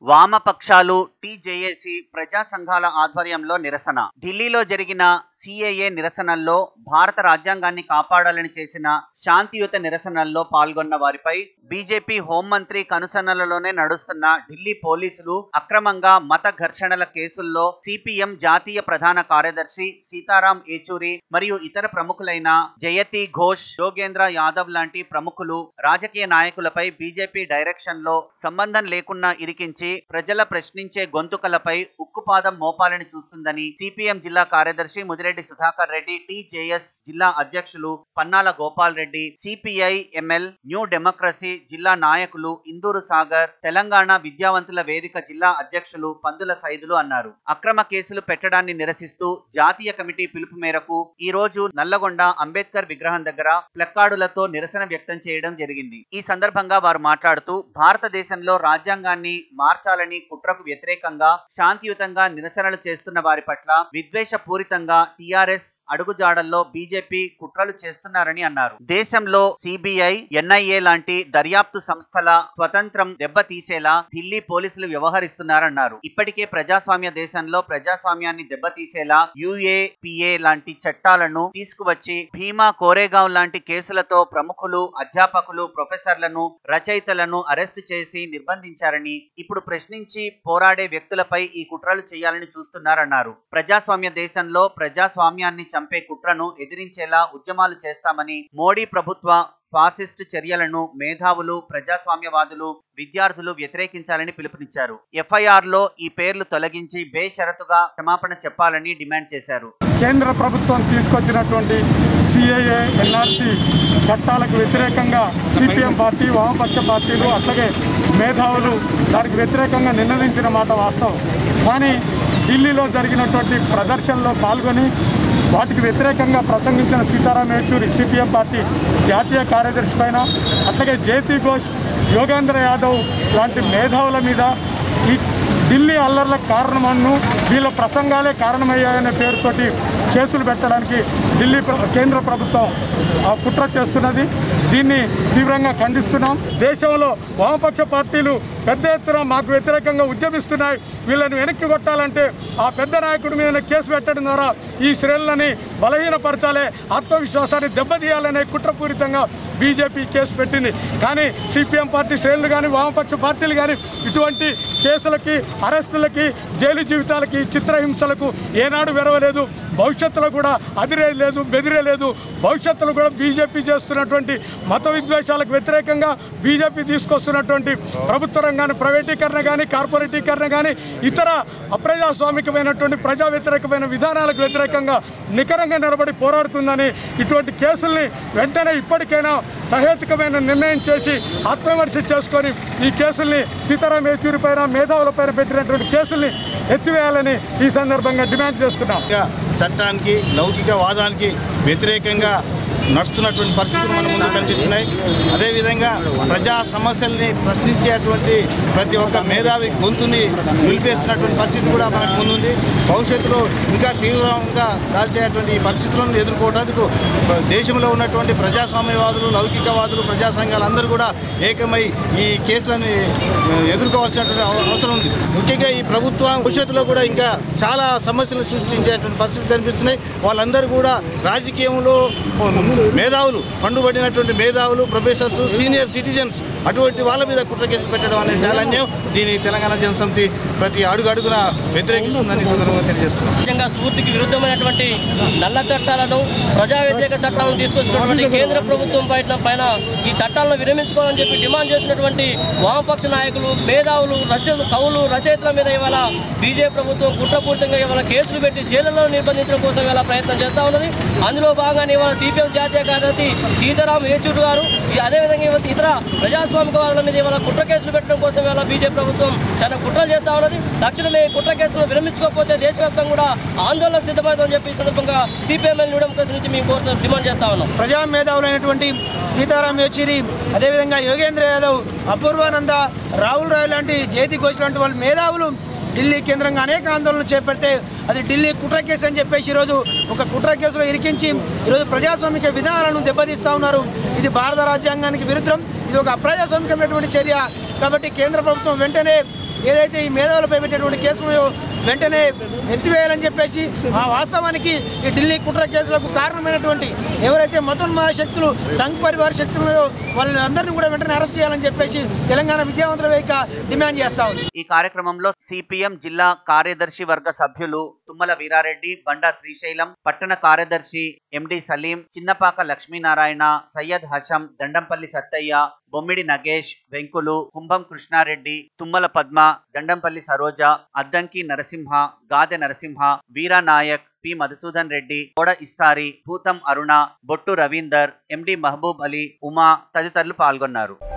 వామపక్షాలు టీజేఏసీ ప్రజా సంఘాల ఆధ్వర్యంలో నిరసన ఢిల్లీలో జరిగిన సిఏఏ నిరసనల్లో భారత రాజ్యాంగాన్ని కాపాడాలని చేసిన శాంతియుత నిరసనల్లో పాల్గొన్న వారిపై బీజేపీ హోంమంత్రి కనుసన్నలలోనే నడుస్తున్న ఢిల్లీ పోలీసులు అక్రమంగా మత ఘర్షణల కేసుల్లో సిపిఎం జాతీయ ప్రధాన కార్యదర్శి సీతారాం ఏచూరి మరియు ఇతర ప్రముఖులైన జయతి ఘోష్ యోగేంద్ర యాదవ్ లాంటి ప్రముఖులు రాజకీయ నాయకులపై బీజేపీ డైరెక్షన్ లో సంబంధం లేకుండా ఇరికించి ప్రజల ప్రశ్నించే గొంతుకలపై ఉక్కుపాదం మోపాలని చూస్తుందని సిపిఎం జిల్లా కార్యదర్శి ముదిరెడ్డి సుధాకర్ రెడ్డి టీజేఎస్ జిల్లా అధ్యక్షులు Pannala Gopal Reddy CPI ML new democracy జిల్లా నాయకులు ఇందూరు సాగర్ తెలంగాణ విద్యావంతుల వేదిక జిల్లా అధ్యక్షులు పందుల సైదులు అన్నారు అక్రమ కేసులు పెట్టడాన్ని నిరసిస్తూ జాతీయ కమిటీ పిలుపు మేరకు ఈ రోజు నల్లగొండ అంబేద్కర్ విగ్రహం దగ్గర ప్లక్కార్డులతో నిరసన వ్యక్తం చేయడం జరిగింది ఈ సందర్భంగా వారు మాట్లాడుతూ భారతదేశంలో రాజ్యాంగాన్ని మార్చాలని కుట్రకు వ్యతిరేకంగా శాంతియుతంగా నిరసనలు చేస్తున్న వారి పట్ల విద్వేషపూరితంగా టిఆర్ఎస్ అడుగుజాడల్లో బీజేపీ కుట్రలు చేస్తున్నారని అన్నారు దేశంలో సిబిఐ ఎన్ఐఏ లాంటి దర్యాప్తు సంస్థల స్వతంత్రం దెబ్బతీసేలా ఢిల్లీ పోలీసులు వ్యవహరిస్తున్నారన్నారు ఇప్పటికే ప్రజాస్వామ్య దేశంలో ప్రజాస్వామ్యాన్ని దెబ్బతీసేలా యుఏపిఏ లాంటి చట్టాలను తీసుకువచ్చి భీమా కోరేగావ్ లాంటి కేసులతో ప్రముఖులు అధ్యాపకులు ప్రొఫెసర్లను రచయితలను అరెస్టు చేసి నిర్బంధించారని ఇప్పుడు ప్రశ్నించి పోరాడే వ్యక్తులపై ఈ కుట్రలు చేయాలని చూస్తున్నారన్నారు ప్రజాస్వామ్య దేశంలో ప్రజాస్వామ్యాన్ని చంపే కుట్రను ఎదిరించేలా ఉద్యమాలు చేస్తామని మోడీ ప్రభుత్వ ఫాసిస్ట్ చర్యలను మేధావులు ప్రజాస్వామ్యవాదులు విద్యార్థులు వ్యతిరేకించాలని పిలుపునిచ్చారు ఎఫ్ఐఆర్ లో ఈ పేర్లు తొలగించి బేషరతుగా క్షమాపణ చెప్పాలని డిమాండ్ చేశారు కేంద్ర ప్రభుత్వం తీసుకొచ్చినటువంటి సిఏఏ ఎన్ఆర్సి చట్టాలకు వ్యతిరేకంగా సిపిఎం పార్టీ వామపక్ష పార్టీలు అట్లాగే మేధావులు దానికి వ్యతిరేకంగా నినదించిన మాట వాస్తవం కానీ ఢిల్లీలో జరిగినటువంటి ప్రదర్శనలో పాల్గొని వాటికి వ్యతిరేకంగా ప్రసంగించిన సీతారాం యేచూరి సిపిఎం పార్టీ జాతీయ కార్యదర్శి పైన అట్లాగే జేపీ ఘోష్ యోగేంద్ర యాదవ్ లాంటి మేధావుల మీద ఈ ఢిల్లీ అల్లర్లకు కారణమన్ను వీళ్ళ ప్రసంగాలే కారణమయ్యాయనే పేరుతోటి కేసులు పెట్టడానికి ఢిల్లీ ప్ర- కేంద్ర ప్రభుత్వం ఆ, కుట్ర చేస్తున్నది దీన్ని తీవ్రంగా ఖండిస్తున్నాం దేశంలో వామపక్ష పార్టీలు పెద్ద ఎత్తున మాకు వ్యతిరేకంగా ఉద్యమిస్తున్నాయి వీళ్ళని వెనక్కి కొట్టాలంటే ఆ పెద్ద నాయకుడి మీద కేసు పెట్టడం ద్వారా ఈ శ్రేణులని బలహీనపరచాలి ఆత్మవిశ్వాసాన్ని దెబ్బతీయాలనే కుట్రపూరితంగా బీజేపీ కేసు పెట్టింది కానీ సిపిఎం పార్టీ శ్రేణులు కానీ వామపక్ష పార్టీలు కానీ ఇటువంటి కేసులకి అరెస్టులకి జైలు జీవితాలకి చిత్రహింసలకు ఏనాడు వెరవలేదు భవిష్యత్తులో కూడా అదిరే లేదు బెదిరే లేదు భవిష్యత్తులో కూడా బీజేపీ చేస్తున్నటువంటి మత విద్వేషాలకు వ్యతిరేకంగా బీజేపీ తీసుకొస్తున్నటువంటి ప్రభుత్వ రంగాన్ని ప్రైవేటీకరణ కానీ కార్పొరేటీకరణ కానీ ఇతర అప్రజాస్వామికమైనటువంటి ప్రజా వ్యతిరేకమైన విధానాలకు వ్యతిరేకంగా నికరంగా నిలబడి పోరాడుతుందని ఇటువంటి కేసుల్ని వెంటనే ఇప్పటికైనా సహేతుకమైన నిర్ణయం చేసి ఆత్మవిమర్శ చేసుకొని ఈ కేసుల్ని సీతారాం యేచూరి పైన మేధావుల పైన పెట్టినటువంటి కేసుల్ని ఎత్తివేయాలని ఈ సందర్భంగా డిమాండ్ చేస్తున్నాం లౌకిక చట్టానికి లౌకిక వాదానికి వ్యతిరేకంగా నడుస్తున్నటువంటి పరిస్థితులు మన ముందు కనిపిస్తున్నాయి అదేవిధంగా ప్రజా సమస్యల్ని ప్రశ్నించేటువంటి ప్రతి ఒక్క మేధావి గొంతుని నిలిపేస్తున్నటువంటి పరిస్థితి కూడా మనకు ముందుంది భవిష్యత్తులో ఇంకా తీవ్రంగా దాల్చేటువంటి ఈ పరిస్థితులను ఎదుర్కోవడానికి దేశంలో ఉన్నటువంటి ప్రజాస్వామ్యవాదులు లౌకికవాదులు ప్రజా సంఘాలు అందరూ కూడా ఏకమై ఈ కేసులను ఆ, ఎదుర్కోవాల్సినటువంటి అవ- అవసరం ఉంది ముఖ్యంగా ఈ ప్రభుత్వం భవిష్యత్తులో కూడా ఇంకా చాలా సమస్యలు సృష్టించేటువంటి పరిస్థితి కనిపిస్తున్నాయి వాళ్ళందరూ కూడా రాజకీయంలో మేధావులు పండుబడినటువంటి మేధావులు ప్రొఫెసర్స్ సీనియర్ సిటిజన్స్ అటువంటి వాళ్ళ మీద కుట్ర కేసులు పెట్టడం అనేది చాలా అన్యాయం దీని తెలంగాణ జనసమితి ప్రతి అడుగు అడుగున వ్యతిరేకిస్తుందని ఈ సందర్భంగా తెలియజేస్తున్నాం రాజ్యాంగ స్ఫూర్తికి విరుద్ధమైనటువంటి నల్ల చట్టాలను ప్రజా వ్యతిరేక చట్టాలను తీసుకొచ్చినటువంటి కేంద్ర ప్రభుత్వం పైన పైన ఈ చట్టాలను విరమించుకోవాలని చెప్పి డిమాండ్ చేసినటువంటి వామపక్ష నాయకులు మేధావులు రచయిత కవులు రచయితల మీద ఇవాళ బీజేపీ ప్రభుత్వం కుట్రపూరితంగా ఇవాళ కేసులు పెట్టి జైళ్లలో నిర్బంధించడం కోసం ఇవాళ ప్రయత్నం చేస్తూ ఉన్నది అందులో భాగంగా ఇవాళ సిపిఎం జాతీయ కార్యదర్శి సీతారాం యేచూరి గారు ఈ అదేవిధంగా ఇవాళ ఇతర ప్రజాస్వామికవాదుల మీద ఇవాళ కుట్ర కేసులు పెట్టడం కోసం ఇవాళ బీజేపీ ప్రభుత్వం చాలా కుట్రలు చేస్తూ ఉన్నది తక్షణమే ఈ కుట్ర కేసులను విరమించుకోకపోతే దేశవ్యాప్తంగా కూడా ఆందోళనకు సిద్ధమవుతుందని చెప్పి ఈ సందర్భంగా సిపిఎంఎల్ న్యూ డెమోక్రసీ నుంచి మేము కోరుతూ డిమాండ్ చేస్తా ఉన్నాం ప్రజా మేధావులైనటువంటి సీతారాం యేచూరి అదేవిధంగా యోగేంద్ర యాదవ్ అపూర్వానంద రాహుల్ రాయ్ లాంటి జేతి ఘోష్ లాంటి వాళ్ళ మేధావులు ఢిల్లీ కేంద్రంగా అనేక ఆందోళనలు చేపడితే అది ఢిల్లీ కుట్ర కేసు అని చెప్పేసి ఈరోజు ఒక కుట్ర కేసులో ఇరికించి ఈరోజు ప్రజాస్వామిక విధానాలను దెబ్బతీస్తూ ఉన్నారు ఇది భారత రాజ్యాంగానికి విరుద్ధం ఇది ఒక అప్రజాస్వామికమైనటువంటి చర్య కాబట్టి కేంద్ర ప్రభుత్వం వెంటనే ఏదైతే ఈ మేధావులపై పెట్టినటువంటి కేసులు వెంటనే ఎత్తివేయాలని చెప్పేసి ఆ వాస్తవానికి ఈ ఢిల్లీ కుట్ర కేసులకు కారణమైనటువంటి ఎవరైతే మతోన్మాద శక్తులు సంఘ్ పరివార శక్తులు ఉన్నాయో వాళ్ళని అందరినీ కూడా వెంటనే అరెస్ట్ చేయాలని చెప్పేసి తెలంగాణ విద్యావంతుల వేదిక డిమాండ్ చేస్తా ఉంది ఈ కార్యక్రమంలో సిపిఎం జిల్లా కార్యదర్శి వర్గ సభ్యులు తుమ్మల వీరారెడ్డి బండా శ్రీశైలం పట్టణ కార్యదర్శి ఎండి సలీం చిన్నపాక లక్ష్మీనారాయణ సయ్యద్ హషం దండంపల్లి సత్తయ్య బొమ్మిడి నగేష్ వెంకులు కుంభం కృష్ణారెడ్డి తుమ్మల పద్మ దండంపల్లి సరోజ అద్దంకి నరసింహ గాదె నరసింహ వీరా నాయక్ పి మధుసూదన్ రెడ్డి కోడ ఇస్తారి భూతం అరుణ బొట్టు రవీందర్ ఎండి మహబూబ్ అలీ ఉమా తదితరులు పాల్గొన్నారు